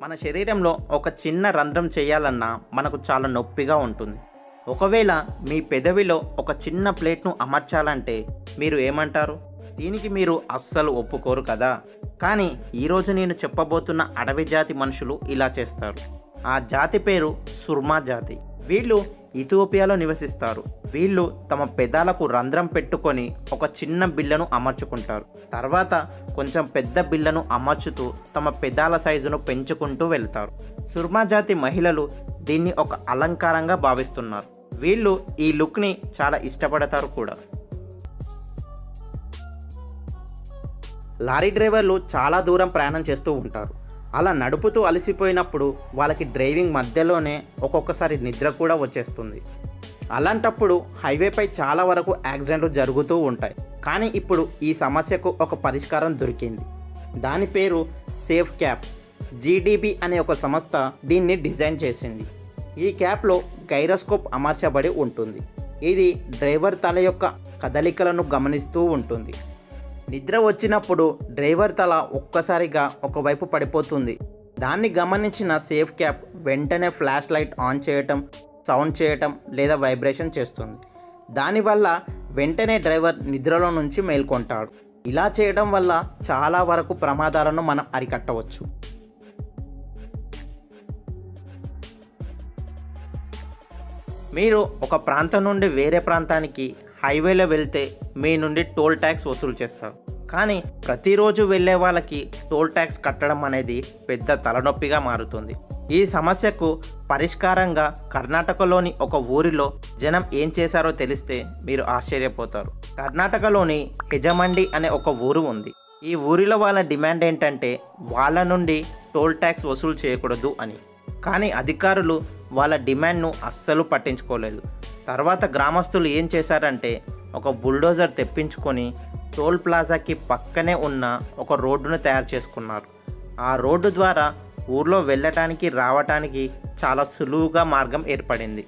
మన శరీరంలో ఒక చిన్న రంధ్రం చేయాలన్నా మనకు చాలా నొప్పిగా ఉంటుంది ఒకవేళ మీ పెదవిలో ఒక చిన్న ప్లేట్ను అమర్చాలంటే మీరు ఏమంటారు దీనికి మీరు అస్సలు ఒప్పుకోరు కదా కానీ ఈరోజు నేను చెప్పబోతున్న అడవి జాతి మనుషులు ఇలా చేస్తారు ఆ జాతి పేరు సుర్మా జాతి వీళ్ళు ఇథియోపియాలో నివసిస్తారు వీళ్ళు తమ పెదాలకు రంధ్రం పెట్టుకొని ఒక చిన్న బిళ్ళను అమర్చుకుంటారు తర్వాత కొంచెం పెద్ద బిళ్ళను అమర్చుతూ తమ పెదాల సైజును పెంచుకుంటూ వెళ్తారు సుర్మా జాతి మహిళలు దీన్ని ఒక అలంకారంగా భావిస్తున్నారు వీళ్ళు ఈ లుక్ని చాలా ఇష్టపడతారు కూడా లారీ డ్రైవర్లు చాలా దూరం ప్రయాణం చేస్తూ ఉంటారు అలా నడుపుతూ అలసిపోయినప్పుడు వాళ్ళకి డ్రైవింగ్ మధ్యలోనే ఒక్కొక్కసారి నిద్ర కూడా వచ్చేస్తుంది అలాంటప్పుడు హైవేపై చాలా వరకు యాక్సిడెంట్లు జరుగుతూ ఉంటాయి కానీ ఇప్పుడు ఈ సమస్యకు ఒక పరిష్కారం దొరికింది దాని పేరు సేఫ్ క్యాప్ జీడీబీ అనే ఒక సంస్థ దీన్ని డిజైన్ చేసింది ఈ క్యాప్లో గైరోస్కోప్ అమర్చబడి ఉంటుంది ఇది డ్రైవర్ తల యొక్క కదలికలను గమనిస్తూ ఉంటుంది నిద్ర వచ్చినప్పుడు డ్రైవర్ తల ఒక్కసారిగా ఒకవైపు పడిపోతుంది దాన్ని గమనించిన సేఫ్ క్యాప్ వెంటనే ఫ్లాష్ లైట్ ఆన్ చేయటం సౌండ్ చేయటం లేదా వైబ్రేషన్ చేస్తుంది దానివల్ల వెంటనే డ్రైవర్ నిద్రలో నుంచి మేల్కొంటాడు ఇలా చేయడం వల్ల చాలా వరకు ప్రమాదాలను మనం అరికట్టవచ్చు మీరు ఒక ప్రాంతం నుండి వేరే ప్రాంతానికి హైవేలో వెళ్తే మీ నుండి టోల్ ట్యాక్స్ వసూలు చేస్తారు కానీ ప్రతిరోజు వెళ్ళే వాళ్ళకి టోల్ ట్యాక్స్ కట్టడం అనేది పెద్ద తలనొప్పిగా మారుతుంది ఈ సమస్యకు పరిష్కారంగా కర్ణాటకలోని ఒక ఊరిలో జనం ఏం చేశారో తెలిస్తే మీరు ఆశ్చర్యపోతారు కర్ణాటకలోని హెజమండి అనే ఒక ఊరు ఉంది ఈ ఊరిలో వాళ్ళ డిమాండ్ ఏంటంటే వాళ్ళ నుండి టోల్ ట్యాక్స్ వసూలు చేయకూడదు అని కానీ అధికారులు వాళ్ళ డిమాండ్ను అస్సలు పట్టించుకోలేదు తర్వాత గ్రామస్తులు ఏం చేశారంటే ఒక బుల్డోజర్ తెప్పించుకొని టోల్ ప్లాజాకి పక్కనే ఉన్న ఒక రోడ్డును తయారు చేసుకున్నారు ఆ రోడ్డు ద్వారా ఊర్లో వెళ్ళటానికి రావటానికి చాలా సులువుగా మార్గం ఏర్పడింది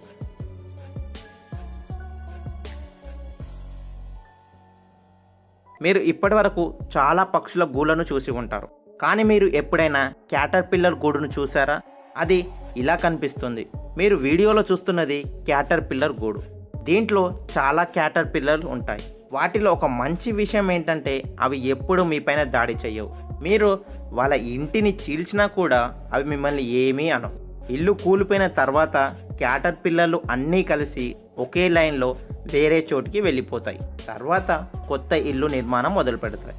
మీరు ఇప్పటివరకు చాలా పక్షుల గూళ్ళను చూసి ఉంటారు కానీ మీరు ఎప్పుడైనా క్యాటర్ పిల్లర్ గూడును చూసారా అది ఇలా కనిపిస్తుంది మీరు వీడియోలో చూస్తున్నది క్యాటర్ పిల్లర్ గూడు దీంట్లో చాలా క్యాటర్ పిల్లర్లు ఉంటాయి వాటిలో ఒక మంచి విషయం ఏంటంటే అవి ఎప్పుడు మీపైన దాడి చేయవు మీరు వాళ్ళ ఇంటిని చీల్చినా కూడా అవి మిమ్మల్ని ఏమీ అనవు ఇల్లు కూలిపోయిన తర్వాత క్యాటర్ పిల్లర్లు అన్నీ కలిసి ఒకే లైన్లో వేరే చోటికి వెళ్ళిపోతాయి తర్వాత కొత్త ఇల్లు నిర్మాణం మొదలు పెడతాయి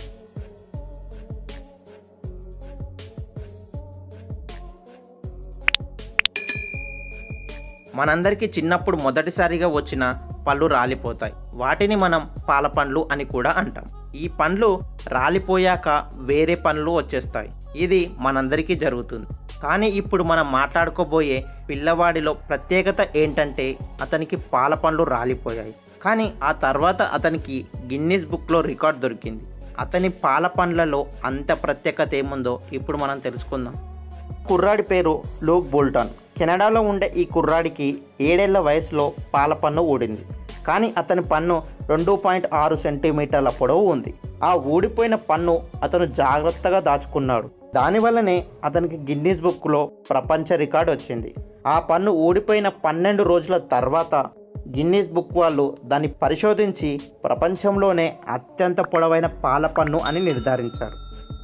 మనందరికీ చిన్నప్పుడు మొదటిసారిగా వచ్చిన పళ్ళు రాలిపోతాయి వాటిని మనం పాల పండ్లు అని కూడా అంటాం ఈ పండ్లు రాలిపోయాక వేరే పండ్లు వచ్చేస్తాయి ఇది మనందరికీ జరుగుతుంది కానీ ఇప్పుడు మనం మాట్లాడుకోబోయే పిల్లవాడిలో ప్రత్యేకత ఏంటంటే అతనికి పాల పండ్లు రాలిపోయాయి కానీ ఆ తర్వాత అతనికి గిన్నీస్ బుక్లో రికార్డ్ దొరికింది అతని పాల పండ్లలో అంత ప్రత్యేకత ఏముందో ఇప్పుడు మనం తెలుసుకుందాం కుర్రాడి పేరు లూక్ బోల్టన్ కెనడాలో ఉండే ఈ కుర్రాడికి ఏడేళ్ల వయసులో పాల పన్ను ఊడింది కానీ అతని పన్ను రెండు పాయింట్ ఆరు సెంటీమీటర్ల పొడవు ఉంది ఆ ఊడిపోయిన పన్ను అతను జాగ్రత్తగా దాచుకున్నాడు దానివల్లనే అతనికి గిన్నీస్ బుక్లో ప్రపంచ రికార్డు వచ్చింది ఆ పన్ను ఊడిపోయిన పన్నెండు రోజుల తర్వాత గిన్నీస్ బుక్ వాళ్ళు దాన్ని పరిశోధించి ప్రపంచంలోనే అత్యంత పొడవైన పాల పన్ను అని నిర్ధారించారు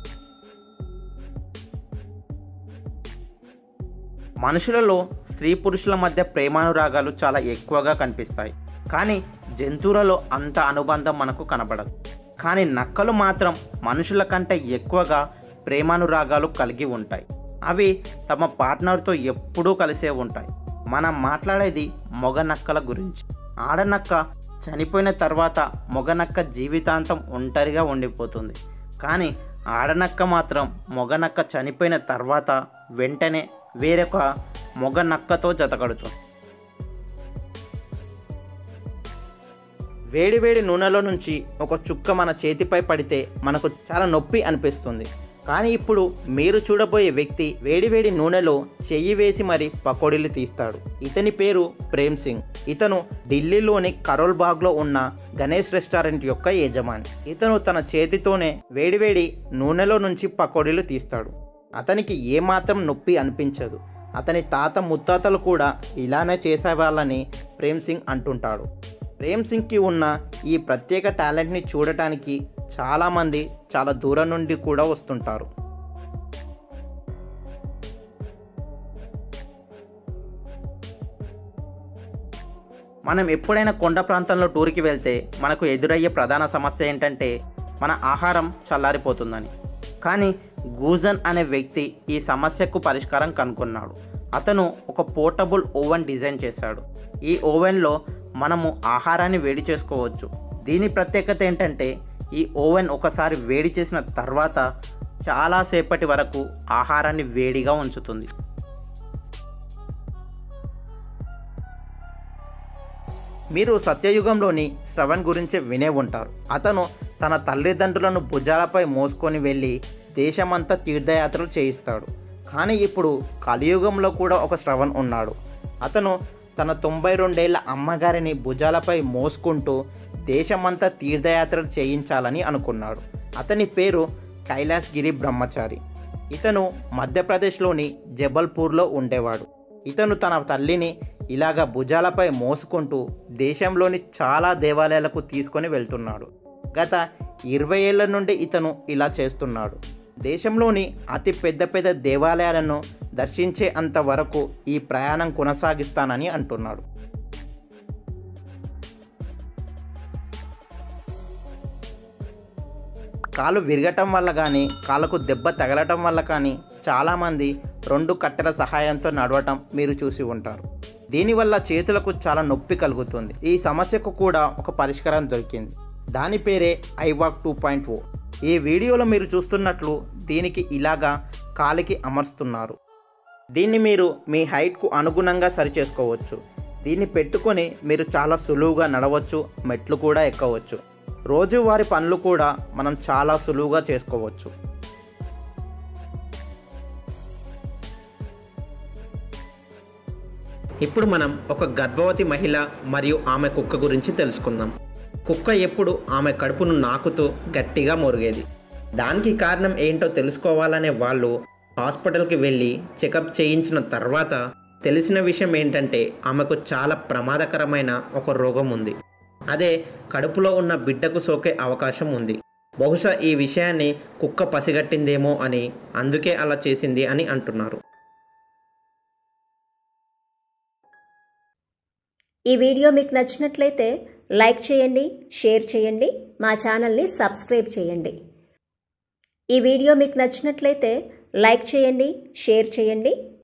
మనుషులలో స్త్రీ పురుషుల మధ్య ప్రేమానురాగాలు చాలా ఎక్కువగా కనిపిస్తాయి కానీ జంతువులలో అంత అనుబంధం మనకు కనబడదు కానీ నక్కలు మాత్రం మనుషుల కంటే ఎక్కువగా ప్రేమానురాగాలు కలిగి ఉంటాయి అవి తమ పార్ట్నర్తో ఎప్పుడూ కలిసే ఉంటాయి మనం మాట్లాడేది మొగ నక్కల గురించి ఆడనక్క చనిపోయిన తర్వాత మొగనక్క జీవితాంతం ఒంటరిగా ఉండిపోతుంది కానీ ఆడనక్క మాత్రం మొగనక్క చనిపోయిన తర్వాత వెంటనే వేరొక మొగ నక్కతో జతకడుతుంది వేడివేడి నూనెలో నుంచి ఒక చుక్క మన చేతిపై పడితే మనకు చాలా నొప్పి అనిపిస్తుంది కానీ ఇప్పుడు మీరు చూడబోయే వ్యక్తి వేడివేడి నూనెలో చెయ్యి వేసి మరి పకోడీలు తీస్తాడు ఇతని పేరు ప్రేమ్ సింగ్ ఇతను ఢిల్లీలోని కరోల్ బాగ్లో ఉన్న గణేష్ రెస్టారెంట్ యొక్క యజమాని ఇతను తన చేతితోనే వేడివేడి నూనెలో నుంచి పకోడీలు తీస్తాడు అతనికి ఏమాత్రం నొప్పి అనిపించదు అతని తాత ముత్తాతలు కూడా ఇలానే చేసేవాళ్ళని ప్రేమ్ సింగ్ అంటుంటాడు ప్రేమ్ సింగ్కి ఉన్న ఈ ప్రత్యేక టాలెంట్ని చూడటానికి చాలామంది చాలా దూరం నుండి కూడా వస్తుంటారు మనం ఎప్పుడైనా కొండ ప్రాంతంలో టూర్కి వెళ్తే మనకు ఎదురయ్యే ప్రధాన సమస్య ఏంటంటే మన ఆహారం చల్లారిపోతుందని కానీ గూజన్ అనే వ్యక్తి ఈ సమస్యకు పరిష్కారం కనుగొన్నాడు అతను ఒక పోర్టబుల్ ఓవెన్ డిజైన్ చేశాడు ఈ ఓవెన్లో మనము ఆహారాన్ని వేడి చేసుకోవచ్చు దీని ప్రత్యేకత ఏంటంటే ఈ ఓవెన్ ఒకసారి వేడి చేసిన తర్వాత చాలాసేపటి వరకు ఆహారాన్ని వేడిగా ఉంచుతుంది మీరు సత్యయుగంలోని శ్రవణ్ గురించి వినే ఉంటారు అతను తన తల్లిదండ్రులను భుజాలపై మోసుకొని వెళ్ళి దేశమంతా తీర్థయాత్రలు చేయిస్తాడు కానీ ఇప్పుడు కలియుగంలో కూడా ఒక శ్రవణ్ ఉన్నాడు అతను తన తొంభై రెండేళ్ల అమ్మగారిని భుజాలపై మోసుకుంటూ దేశమంతా తీర్థయాత్రలు చేయించాలని అనుకున్నాడు అతని పేరు కైలాస్ గిరి బ్రహ్మచారి ఇతను మధ్యప్రదేశ్లోని జబల్పూర్లో ఉండేవాడు ఇతను తన తల్లిని ఇలాగ భుజాలపై మోసుకుంటూ దేశంలోని చాలా దేవాలయాలకు తీసుకొని వెళ్తున్నాడు గత ఇరవై ఏళ్ల నుండి ఇతను ఇలా చేస్తున్నాడు దేశంలోని అతి పెద్ద పెద్ద దేవాలయాలను దర్శించే అంత వరకు ఈ ప్రయాణం కొనసాగిస్తానని అంటున్నాడు కాలు విరగటం వల్ల కానీ కాళ్ళకు దెబ్బ తగలటం వల్ల కానీ చాలామంది రెండు కట్టెల సహాయంతో నడవటం మీరు చూసి ఉంటారు దీనివల్ల చేతులకు చాలా నొప్పి కలుగుతుంది ఈ సమస్యకు కూడా ఒక పరిష్కారం దొరికింది దాని పేరే ఐవాక్ టూ పాయింట్ ఓ ఈ వీడియోలో మీరు చూస్తున్నట్లు దీనికి ఇలాగా కాలికి అమర్స్తున్నారు దీన్ని మీరు మీ హైట్కు అనుగుణంగా సరి చేసుకోవచ్చు దీన్ని పెట్టుకొని మీరు చాలా సులువుగా నడవచ్చు మెట్లు కూడా ఎక్కవచ్చు రోజువారి పనులు కూడా మనం చాలా సులువుగా చేసుకోవచ్చు ఇప్పుడు మనం ఒక గర్భవతి మహిళ మరియు ఆమె కుక్క గురించి తెలుసుకుందాం కుక్క ఎప్పుడు ఆమె కడుపును నాకుతూ గట్టిగా మొరిగేది దానికి కారణం ఏంటో తెలుసుకోవాలనే వాళ్ళు హాస్పిటల్కి వెళ్ళి చెకప్ చేయించిన తర్వాత తెలిసిన విషయం ఏంటంటే ఆమెకు చాలా ప్రమాదకరమైన ఒక రోగం ఉంది అదే కడుపులో ఉన్న బిడ్డకు సోకే అవకాశం ఉంది బహుశా ఈ విషయాన్ని కుక్క పసిగట్టిందేమో అని అందుకే అలా చేసింది అని అంటున్నారు ఈ వీడియో మీకు నచ్చినట్లయితే లైక్ చేయండి షేర్ చేయండి మా ఛానల్ని సబ్స్క్రైబ్ చేయండి ఈ వీడియో మీకు నచ్చినట్లయితే లైక్ చేయండి షేర్ చేయండి